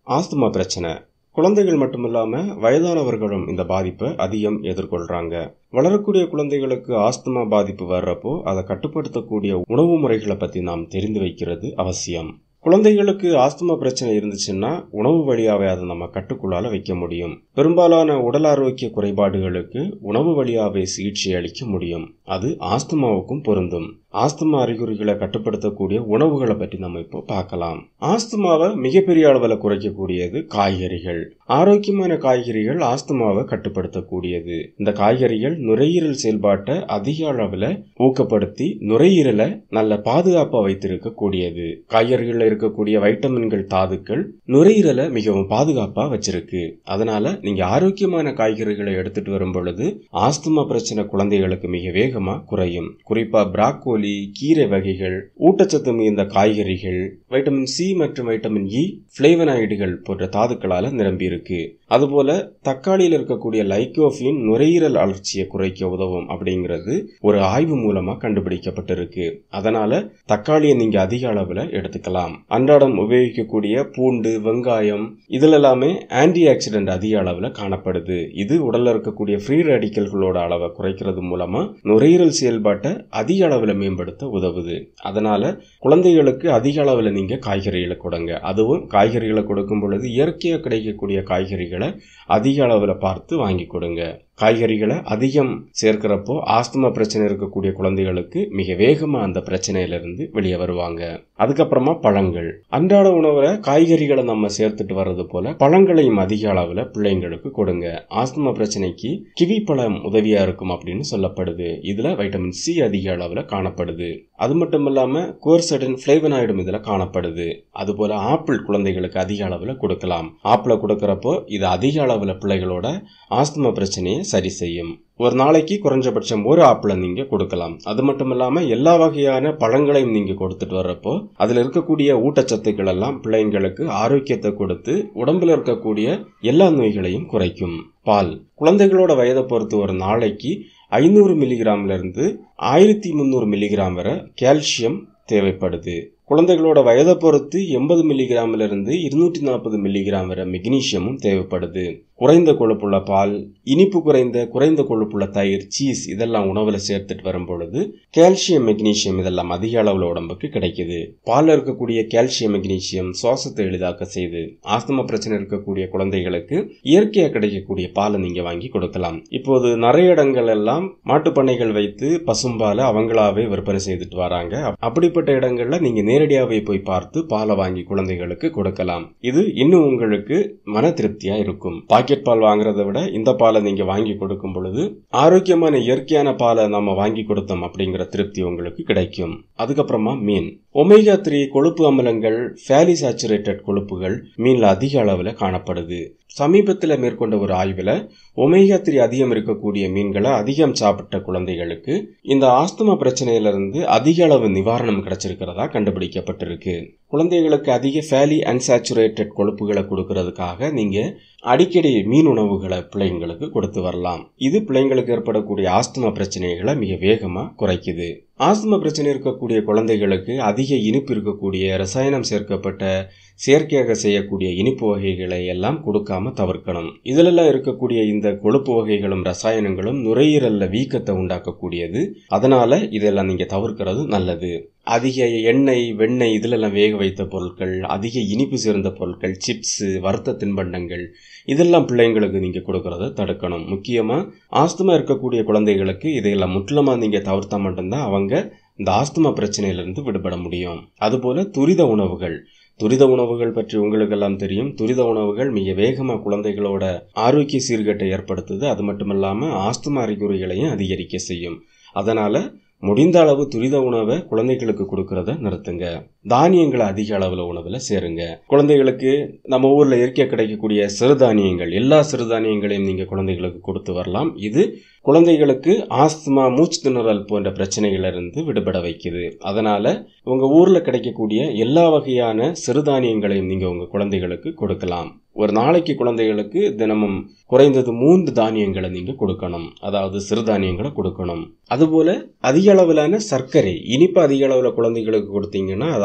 asthma பிரச்சனை குழந்தைகள் மட்டுமில்லாம வயதானவர்களும் இந்த பாதிப்பை அதிகம் எதிர்கொள்றாங்க வளரக்கூடிய குழந்தைகளுக்கு ஆஸ்துமா பாதிப்பு வர்றப்போ அதை கட்டுப்படுத்தக்கூடிய உணவு முறைகளை பத்தி நாம் தெரிந்து வைக்கிறது அவசியம் குழந்தைகளுக்கு ஆஸ்துமா பிரச்சனை இருந்துச்சுன்னா உணவு வழியாவே அதை நம்ம கட்டுக்குள்ளால வைக்க முடியும் பெரும்பாலான உடல் ஆரோக்கிய குறைபாடுகளுக்கு உணவு வழியாவே சிகிச்சை அளிக்க முடியும் அது ஆஸ்துமாவுக்கும் பொருந்தும் ஆஸ்துமா அறிகுறிகளை கட்டுப்படுத்தக்கூடிய உணவுகளை பற்றி நம்ம இப்போ பார்க்கலாம் ஆஸ்துமாவை மிகப்பெரிய அளவில் குறைக்கக்கூடியது காய்கறிகள் ஆரோக்கியமான காய்கறிகள் ஆஸ்துமாவை கட்டுப்படுத்தக்கூடியது இந்த காய்கறிகள் நுரையீரல் செயல்பாட்டை அதிக அளவில் ஊக்கப்படுத்தி நுரையீரலை நல்ல பாதுகாப்பா வைத்திருக்க கூடியது காய்கறிகளில் இருக்கக்கூடிய வைட்டமின்கள் தாதுக்கள் நுரையீரலை மிகவும் பாதுகாப்பா வச்சிருக்கு அதனால நீங்க ஆரோக்கியமான காய்கறிகளை எடுத்துட்டு வரும் பொழுது ஆஸ்துமா பிரச்சனை குழந்தைகளுக்கு மிக வேகமா குறையும் குறிப்பா பிராக்கோலி கீரை வகைகள் ஊட்டச்சத்து மிகுந்த காய்கறிகள் வைட்டமின் சி மற்றும் வைட்டமின் இ பிளேவனாய்டுகள் போன்ற தாதுக்களால நிரம்பி இருக்கு அதுபோல தக்காளியில் இருக்கக்கூடிய லைக்கோஃபின் நுரையீரல் அழற்சியை குறைக்க உதவும் அப்படிங்கிறது ஒரு ஆய்வு மூலமா கண்டுபிடிக்கப்பட்டிருக்கு அதனால தக்காளியை நீங்க அதிக அளவுல எடுத்துக்கலாம் அன்றாடம் உபயோகிக்கக்கூடிய பூண்டு வெங்காயம் இதுல எல்லாமே ஆன்டி ஆக்சிடென்ட் அதிக அளவுல காணப்படுது இது உடல்ல இருக்கக்கூடிய ஃப்ரீ ரேடிக்கல்களோட அளவை குறைக்கிறது மூலமா நுரையீரல் செயல்பாட்டை அதிக அளவுல மேம்படுத்த உதவுது அதனால குழந்தைகளுக்கு அதிக அளவுல நீங்க காய்கறிகளை கொடுங்க அதுவும் காய்கறிகளை கொடுக்கும் பொழுது இயற்கையா கிடைக்கக்கூடிய காய்கறிகளை அதிக அளவுல பார்த்து வாங்கி கொடுங்க காய்கறிகளை அதிகம் சேர்க்கிறப்போ ஆஸ்துமா பிரச்சனை இருக்கக்கூடிய குழந்தைகளுக்கு மிக வேகமா அந்த பிரச்சனையிலிருந்து வெளியே வருவாங்க அதுக்கப்புறமா பழங்கள் அன்றாட உணவுல காய்கறிகளை நம்ம சேர்த்துட்டு வர்றது போல பழங்களையும் அதிக அளவுல பிள்ளைங்களுக்கு கொடுங்க ஆஸ்துமா பிரச்சனைக்கு கிவி பழம் உதவியா இருக்கும் அப்படின்னு சொல்லப்படுது இதுல வைட்டமின் சி அதிக அளவுல காணப்படுது அது மட்டும் இல்லாம கோர்சடன் பிளேவனாய்டும் இதுல காணப்படுது அதுபோல ஆப்பிள் குழந்தைகளுக்கு அதிக அளவுல கொடுக்கலாம் ஆப்பிளை கொடுக்கறப்போ இது அதிக அளவுல பிள்ளைகளோட ஆஸ்துமா பிரச்சனையை சரி செய்யும் ஒரு நாளைக்கு குறைஞ்சபட்சம் ஒரு ஆப்பிளை நீங்க கொடுக்கலாம் அது மட்டும் இல்லாம எல்லா வகையான பழங்களையும் நீங்க கொடுத்துட்டு வர்றப்போ அதுல இருக்கக்கூடிய ஊட்டச்சத்துக்கள் எல்லாம் பிள்ளைங்களுக்கு ஆரோக்கியத்தை கொடுத்து உடம்புல இருக்கக்கூடிய எல்லா நோய்களையும் குறைக்கும் பால் குழந்தைகளோட வயதை பொறுத்து ஒரு நாளைக்கு ஐநூறு மில்லிகிராம்ல இருந்து ஆயிரத்தி முந்நூறு மில்லிகிராம் வரை கால்சியம் தேவைப்படுது குழந்தைகளோட வயதை பொறுத்து எண்பது மில்லிகிராம்ல இருந்து இருநூற்றி நாற்பது மில்லிகிராம் வரை மெக்னீசியமும் தேவைப்படுது குறைந்த கொழுப்புள்ள பால் இனிப்பு குறைந்த குறைந்த கொழுப்புள்ள தயிர் சீஸ் இதெல்லாம் உணவுல சேர்த்துட்டு வரும் பொழுது கால்சியம் மெக்னீசியம் இதெல்லாம் அதிக அளவுல உடம்புக்கு கிடைக்குது பால்ல இருக்கக்கூடிய கால்சியம் மெக்னீசியம் சுவாசத்தை எளிதாக்க செய்து ஆஸ்துமா பிரச்சனை இருக்கக்கூடிய குழந்தைகளுக்கு இயற்கையா கிடைக்கக்கூடிய பாலை நீங்க வாங்கி கொடுக்கலாம் இப்போது நிறைய இடங்கள் எல்லாம் மாட்டுப்பண்ணைகள் வைத்து பசும்பாலை அவங்களாவே விற்பனை செய்துட்டு வராங்க அப்படிப்பட்ட இடங்கள்ல நீங்க நேரடியாவே போய் பார்த்து பாலை வாங்கி குழந்தைகளுக்கு கொடுக்கலாம் இது இன்னும் உங்களுக்கு மன திருப்தியா இருக்கும் பாக்கெட் பால் வாங்குறதை விட இந்த பாலை நீங்க வாங்கி கொடுக்கும் பொழுது ஆரோக்கியமான இயற்கையான பாலை நம்ம வாங்கி கொடுத்தோம் அப்படிங்கிற திருப்தி உங்களுக்கு கிடைக்கும் அதுக்கப்புறமா மீன் ஒமேகா த்ரீ கொழுப்பு அமிலங்கள் ஃபேலி சாச்சுரேட்டட் கொழுப்புகள் மீன்ல அதிக அளவுல காணப்படுது சமீபத்தில் மேற்கொண்ட ஒரு ஆய்வில் ஒமேகா த்ரீ அதிகம் இருக்கக்கூடிய மீன்களை அதிகம் சாப்பிட்ட குழந்தைகளுக்கு இந்த ஆஸ்துமா பிரச்சனையிலிருந்து அதிக அளவு நிவாரணம் கிடைச்சிருக்கிறதா கண்டுபிடிக்கப்பட்டிருக்கு குழந்தைகளுக்கு அதிக ஃபேலி அன்சாச்சுரேட்டட் கொழுப்புகளை கொடுக்கறதுக்காக நீங்க அடிக்கடி மீன் உணவுகளை பிள்ளைங்களுக்கு கொடுத்து வரலாம் இது பிள்ளைங்களுக்கு ஏற்படக்கூடிய ஆஸ்துமா பிரச்சனைகளை மிக வேகமா குறைக்குது ஆஸ்துமா பிரச்சனை இருக்கக்கூடிய குழந்தைகளுக்கு அதிக இனிப்பு இருக்கக்கூடிய ரசாயனம் சேர்க்கப்பட்ட செயற்கையாக செய்யக்கூடிய இனிப்பு வகைகளை எல்லாம் கொடுக்காம தவிர்க்கணும் இதிலெல்லாம் இருக்கக்கூடிய இந்த கொழுப்பு வகைகளும் ரசாயனங்களும் நுரையீரல்ல வீக்கத்தை உண்டாக்கக்கூடியது அதனால இதெல்லாம் நீங்க தவிர்க்கிறது நல்லது அதிக எண்ணெய் வெண்ணெய் இதிலெல்லாம் வேக வைத்த பொருட்கள் அதிக இனிப்பு சேர்ந்த பொருட்கள் சிப்ஸ் வறுத்த தின்பண்டங்கள் இதெல்லாம் பிள்ளைங்களுக்கு நீங்க கொடுக்கறத தடுக்கணும் முக்கியமா ஆஸ்துமா இருக்கக்கூடிய குழந்தைகளுக்கு இதையெல்லாம் முற்றிலுமா நீங்க தவிர்த்தா மட்டும்தான் அவங்க இந்த ஆஸ்துமா பிரச்சனையிலிருந்து விடுபட முடியும் அதுபோல துரித உணவுகள் துரித உணவுகள் பற்றி உங்களுக்கு எல்லாம் தெரியும் துரித உணவுகள் மிக வேகமாக குழந்தைகளோட ஆரோக்கிய சீர்கேட்டை ஏற்படுத்துது அது மட்டும் இல்லாமல் ஆஸ்துமா அறிகுறிகளையும் அதிகரிக்க செய்யும் அதனால முடிந்த அளவு துரித உணவை குழந்தைகளுக்கு கொடுக்கறத நிறுத்துங்க தானியங்களை அதிக அளவில் உணவில் சேருங்க குழந்தைகளுக்கு நம்ம ஊரில் இயற்கை கிடைக்கக்கூடிய சிறுதானியங்கள் எல்லா சிறுதானியங்களையும் நீங்கள் குழந்தைகளுக்கு கொடுத்து வரலாம் இது குழந்தைகளுக்கு ஆஸ்துமா மூச்சு திணறல் போன்ற பிரச்சனைகளிலிருந்து விடுபட வைக்குது அதனால உங்க ஊர்ல கிடைக்கக்கூடிய எல்லா வகையான சிறுதானியங்களையும் நீங்க உங்க குழந்தைகளுக்கு கொடுக்கலாம் ஒரு நாளைக்கு குழந்தைகளுக்கு தினமும் குறைந்தது மூன்று தானியங்களை நீங்க கொடுக்கணும் அதாவது சிறுதானியங்களை கொடுக்கணும் அதுபோல அதிக அளவிலான சர்க்கரை இனிப்பு அதிக அளவில் குழந்தைகளுக்கு கொடுத்தீங்கன்னா அது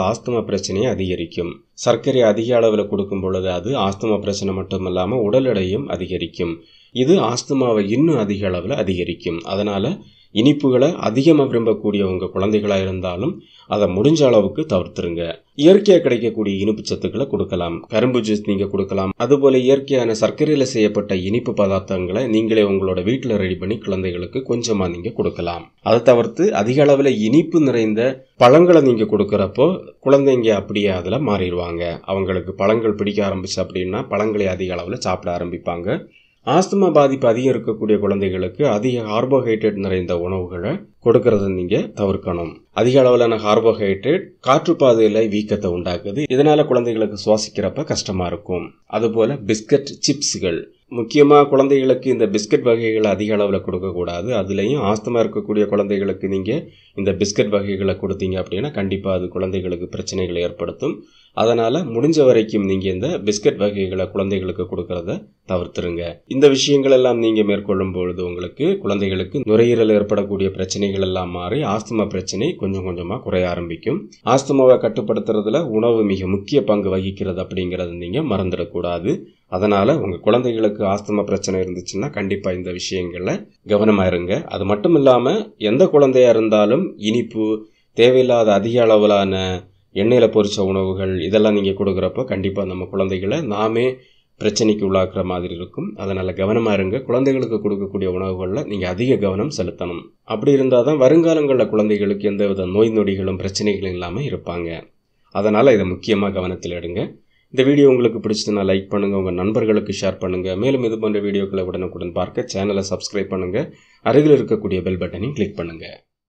ஆஸ்துமா பிரச்சனையை அதிகரிக்கும் சர்க்கரை அதிக அளவில் கொடுக்கும் பொழுது அது ஆஸ்துமா பிரச்சனை மட்டும் இல்லாமல் உடல் எடையும் அதிகரிக்கும் இது ஆஸ்துமாவை இன்னும் அதிக அளவில் அதிகரிக்கும் அதனால இனிப்புகளை அதிகமாக விரும்பக்கூடிய உங்கள் குழந்தைகளாக இருந்தாலும் அதை முடிஞ்ச அளவுக்கு தவிர்த்துருங்க இயற்கையாக கிடைக்கக்கூடிய இனிப்பு சத்துக்களை கொடுக்கலாம் கரும்பு ஜூஸ் நீங்கள் கொடுக்கலாம் அதுபோல் இயற்கையான சர்க்கரையில் செய்யப்பட்ட இனிப்பு பதார்த்தங்களை நீங்களே உங்களோட வீட்டில் ரெடி பண்ணி குழந்தைகளுக்கு கொஞ்சமாக நீங்கள் கொடுக்கலாம் அதை தவிர்த்து அதிக அளவில் இனிப்பு நிறைந்த பழங்களை நீங்கள் கொடுக்குறப்போ குழந்தைங்க அப்படியே அதில் மாறிடுவாங்க அவங்களுக்கு பழங்கள் பிடிக்க ஆரம்பிச்சு அப்படின்னா பழங்களை அதிக அளவில் சாப்பிட ஆரம்பிப்பாங்க ஆஸ்துமா பாதிப்பு அதிகம் இருக்கக்கூடிய குழந்தைகளுக்கு அதிக கார்போஹைட்ரேட் நிறைந்த உணவுகளை கொடுக்கறத நீங்க தவிர்க்கணும் அதிக அளவிலான கார்போஹைட்ரேட் காற்றுப்பாதையில வீக்கத்தை உண்டாக்குது இதனால குழந்தைகளுக்கு சுவாசிக்கிறப்ப கஷ்டமா இருக்கும் அதுபோல பிஸ்கட் சிப்ஸ்கள் முக்கியமாக குழந்தைகளுக்கு இந்த பிஸ்கட் வகைகளை அதிக அளவில் கொடுக்கக்கூடாது அதுலேயும் ஆஸ்துமா இருக்கக்கூடிய குழந்தைகளுக்கு நீங்கள் இந்த பிஸ்கட் வகைகளை கொடுத்தீங்க அப்படின்னா கண்டிப்பாக அது குழந்தைகளுக்கு பிரச்சனைகளை ஏற்படுத்தும் அதனால் முடிஞ்ச வரைக்கும் நீங்கள் இந்த பிஸ்கட் வகைகளை குழந்தைகளுக்கு கொடுக்கறத தவிர்த்துருங்க இந்த விஷயங்கள் எல்லாம் நீங்கள் மேற்கொள்ளும் பொழுது உங்களுக்கு குழந்தைகளுக்கு நுரையீரல் ஏற்படக்கூடிய பிரச்சனைகள் எல்லாம் மாறி ஆஸ்துமா பிரச்சனை கொஞ்சம் கொஞ்சமாக குறைய ஆரம்பிக்கும் ஆஸ்துமாவை கட்டுப்படுத்துறதுல உணவு மிக முக்கிய பங்கு வகிக்கிறது அப்படிங்கிறத நீங்கள் மறந்துடக்கூடாது அதனால் உங்கள் குழந்தைகளுக்கு ஆஸ்துமா பிரச்சனை இருந்துச்சுன்னா கண்டிப்பாக இந்த விஷயங்களில் கவனமாக இருங்க அது மட்டும் இல்லாமல் எந்த குழந்தையாக இருந்தாலும் இனிப்பு தேவையில்லாத அதிக அளவிலான எண்ணெயில் பொரிச்ச உணவுகள் இதெல்லாம் நீங்கள் கொடுக்குறப்போ கண்டிப்பாக நம்ம குழந்தைகளை நாமே பிரச்சனைக்கு உள்ளாக்குற மாதிரி இருக்கும் அதனால் கவனமாக இருங்க குழந்தைகளுக்கு கொடுக்கக்கூடிய உணவுகளில் நீங்கள் அதிக கவனம் செலுத்தணும் அப்படி இருந்தால் தான் வருங்காலங்களில் குழந்தைகளுக்கு எந்தவித நோய் நொடிகளும் பிரச்சனைகளும் இல்லாமல் இருப்பாங்க அதனால் இதை முக்கியமாக கவனத்தில் எடுங்க இந்த வீடியோ உங்களுக்கு பிடிச்சதுன்னா லைக் பண்ணுங்கள் உங்கள் நண்பர்களுக்கு ஷேர் பண்ணுங்கள் மேலும் இது போன்ற வீடியோக்களை உடனுக்குடன் பார்க்க சேனலை சப்ஸ்கிரைப் பண்ணுங்கள் அருகில் இருக்கக்கூடிய பெல் பட்டனையும் கிளிக் பண்ணுங்கள்